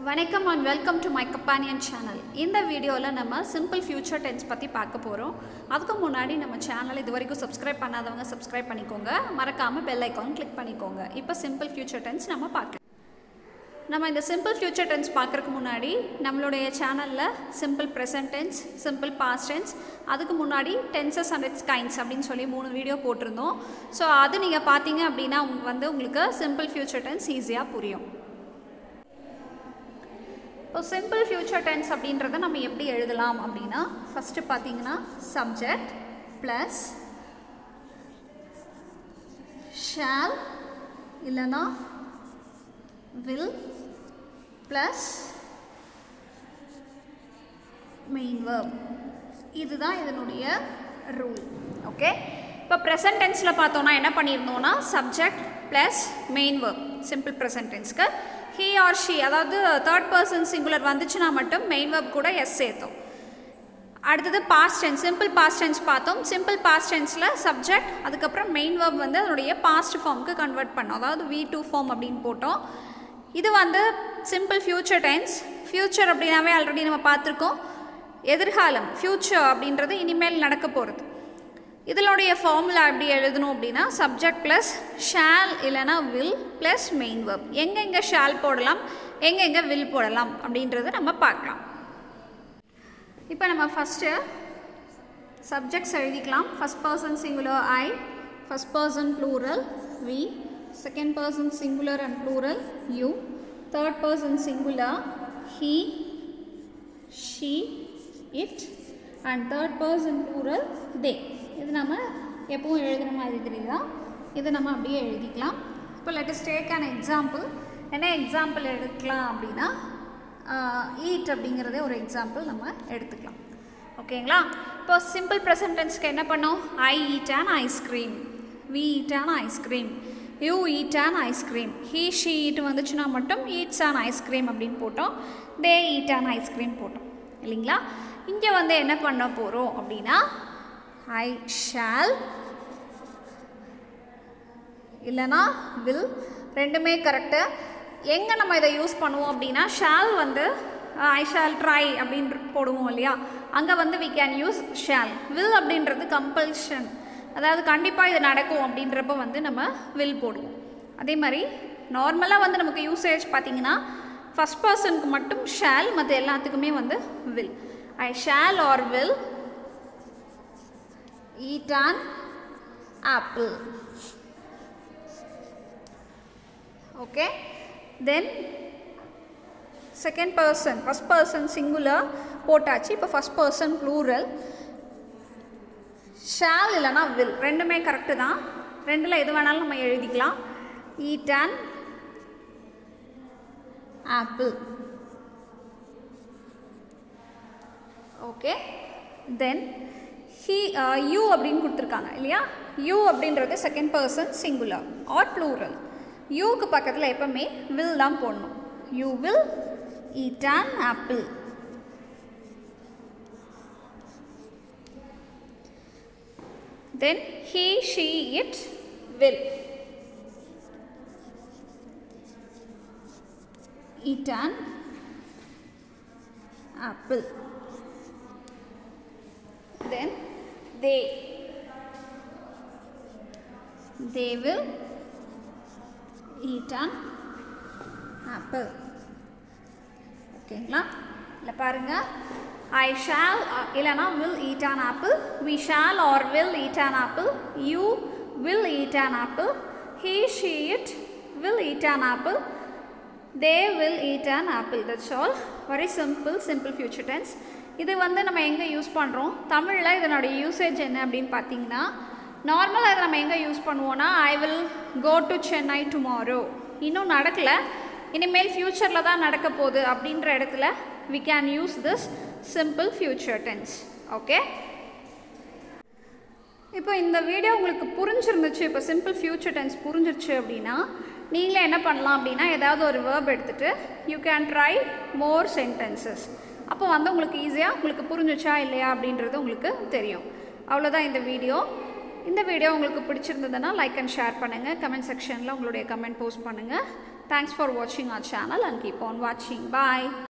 வணக்கம் and welcome to my கப்பானியன் channel இந்த வீடியோவில் நம்ம சிம்பிள் ஃபியூச்சர் டென்ஸ் பற்றி பார்க்க போகிறோம் அதுக்கு முன்னாடி நம்ம சேனல் இது வரைக்கும் சப்ஸ்கிரைப் பண்ணாதவங்க சப்ஸ்கிரைப் பண்ணிக்கோங்க மறக்காமல் பெல் ஐக்கான் கிளிக் பண்ணிக்கோங்க இப்போ சிம்பிள் ஃபியூச்சர் டென்ஸ் நம்ம பார்க்கலாம் நம்ம இந்த சிம்பிள் ஃபியூச்சர் டென்ஸ் பார்க்குறதுக்கு முன்னாடி நம்மளுடைய சேனலில் simple present tense simple past tense அதுக்கு முன்னாடி டென்சஸ் அண்ட் இட்ஸ் கைண்ட்ஸ் அப்படின்னு சொல்லி மூணு வீடியோ போட்டிருந்தோம் ஸோ அது நீங்கள் பார்த்தீங்க அப்படின்னா உங்க- வந்து உங்களுக்கு சிம்பிள் ஃபியூச்சர் டென்ஸ் ஈஸியாக புரியும் இப்போ சிம்பிள் ஃபியூச்சர் டென்ஸ் அப்படின்றத நம்ம எப்படி எழுதலாம் அப்படின்னா ஃபஸ்ட்டு பார்த்தீங்கன்னா சப்ஜெக்ட் ப்ளஸ் ஷால் இல்லைன்னா வில் ப்ளஸ் மெயின் verb இதுதான் இதனுடைய ரூல் ஓகே இப்போ ப்ரெசன்ட் டென்ஸில் பார்த்தோன்னா என்ன பண்ணியிருந்தோம்னா subject plus main verb simple present டென்ஸ்க்கு ஹீ ஆர் ஷி அதாவது தேர்ட் பர்சன் சிங்குலர் வந்துச்சுன்னா மட்டும் மெயின் verb கூட எஸ் சேர்த்தோம் அடுத்தது past tense simple past tense பார்த்தோம் சிம்பிள் பாஸ்ட் டென்ஸில் சப்ஜெக்ட் அதுக்கப்புறம் மெயின் verb வந்து அதனுடைய பாஸ்ட் ஃபார்முக்கு கன்வெர்ட் பண்ணோம் அதாவது வி டூ ஃபார்ம் அப்படின்னு போட்டோம் இது வந்து சிம்பிள் ஃபியூச்சர் டென்ஸ் ஃபியூச்சர் அப்படின்னாவே ஆல்ரெடி நம்ம பார்த்துருக்கோம் எதிர்காலம் ஃபியூச்சர் அப்படின்றது இனிமேல் நடக்க போகிறது இதனுடைய ஃபார்முலா எப்படி எழுதணும் அப்படின்னா சப்ஜெக்ட் ப்ளஸ் ஷால் இல்லைனா வில் ப்ளஸ் மெயின் verb எங்கெங்கே ஷால் போடலாம் எங்கெங்கே வில் போடலாம் அப்படின்றத நம்ம பார்க்கலாம் இப்போ நம்ம ஃபஸ்ட்டு சப்ஜெக்ட்ஸ் எழுதிக்கலாம் first person singular I first person plural we second person singular and plural you third person singular he she it and third person plural they இது நம்ம எப்பவும் எழுதுன மாதிரி தெரியுதா இதை நம்ம அப்படியே எழுதிக்கலாம் இப்போ லெட்டஸ் டேக் an எக்ஸாம்பிள் என்ன எக்ஸாம்பிள் எடுக்கலாம் அப்படின்னா ஈட் அப்படிங்கிறதே ஒரு எக்ஸாம்பிள் நம்ம எடுத்துக்கலாம் ஓகேங்களா இப்போ சிம்பிள் ப்ரெசன்டென்ஸ்க்கு என்ன பண்ணோம் I eat an ice cream we eat an ice cream you eat an ice cream he she eat வந்துச்சுன்னா மட்டும் ஈட்ஸ் an ஐஸ்கிரீம் அப்படின்னு போட்டோம் தே ஈட் an ஐஸ்கிரீம் போட்டோம் இல்லைங்களா இங்கே வந்து என்ன பண்ண போகிறோம் அப்படின்னா ஐ ஷால் இல்லைனா வில் ரெண்டுமே கரெக்டு எங்கே நம்ம இதை யூஸ் பண்ணுவோம் அப்படின்னா ஷால் வந்து ஐ ஷால் ட்ரை அப்படின்னு போடுவோம் இல்லையா அங்கே வந்து we can use shall will அப்படின்றது கம்பல்ஷன் அதாவது கண்டிப்பாக இது நடக்கும் அப்படின்றப்ப வந்து நம்ம வில் போடுவோம் அதே மாதிரி நார்மலாக வந்து நமக்கு யூசேஜ் பார்த்தீங்கன்னா ஃபஸ்ட் பர்சனுக்கு மட்டும் ஷால் மற்ற எல்லாத்துக்குமே வந்து will I shall or will eat an apple okay then second person first person singular போட்டாச்சு இப்போ ஃபஸ்ட் பர்சன் ப்ளூரல் ஷால் இல்லைனா வில் ரெண்டுமே கரெக்டு தான் ரெண்டில் எது வேணாலும் நம்ம எழுதிக்கலாம் eat an apple okay then he you அப்படின்னு கொடுத்துருக்காங்க இல்லையா யூ அப்படின்றது second person singular or plural யூக்கு பக்கத்தில் எப்பவுமே வில் தான் போடணும் you will eat an apple then he she it will eat an apple then they they will eat an apple ஓகேங்களா இல்லை பாருங்க ஐ ஷால் இல்லைனா will eat an apple we shall or will eat an apple you will eat an apple he she it will eat an apple they will eat an apple that's all very simple simple future tense இது வந்து நம்ம எங்கே use பண்ணுறோம் தமிழில் இதனுடைய usage என்ன அப்படின்னு பார்த்தீங்கன்னா நார்மலாக இதை நம்ம எங்கே யூஸ் பண்ணுவோன்னா I will go to Chennai tomorrow இன்னும் நடக்கலை இனிமேல் ஃப்யூச்சரில் தான் நடக்க போகுது அப்படின்ற இடத்துல we can use this simple future tense okay இப்போ இந்த வீடியோ உங்களுக்கு புரிஞ்சிருந்துச்சு இப்போ சிம்பிள் ஃபியூச்சர் டென்ஸ் புரிஞ்சிருச்சு அப்படின்னா நீங்களே என்ன பண்ணலாம் அப்படின்னா ஏதாவது ஒரு வேர்ப் எடுத்துகிட்டு you can try more sentences அப்போ வந்து உங்களுக்கு ஈஸியாக உங்களுக்கு புரிஞ்சிச்சா இல்லையா அப்படின்றது உங்களுக்கு தெரியும் அவ்வளோதான் இந்த வீடியோ இந்த வீடியோ உங்களுக்கு பிடிச்சிருந்ததுன்னா லைக் அண்ட் ஷேர் பண்ணுங்கள் கமெண்ட் செக்ஷனில் உங்களுடைய கமெண்ட் போஸ்ட் பண்ணுங்கள் தேங்க்ஸ் ஃபார் வாட்சிங் our channel and keep on வாட்சிங் பாய்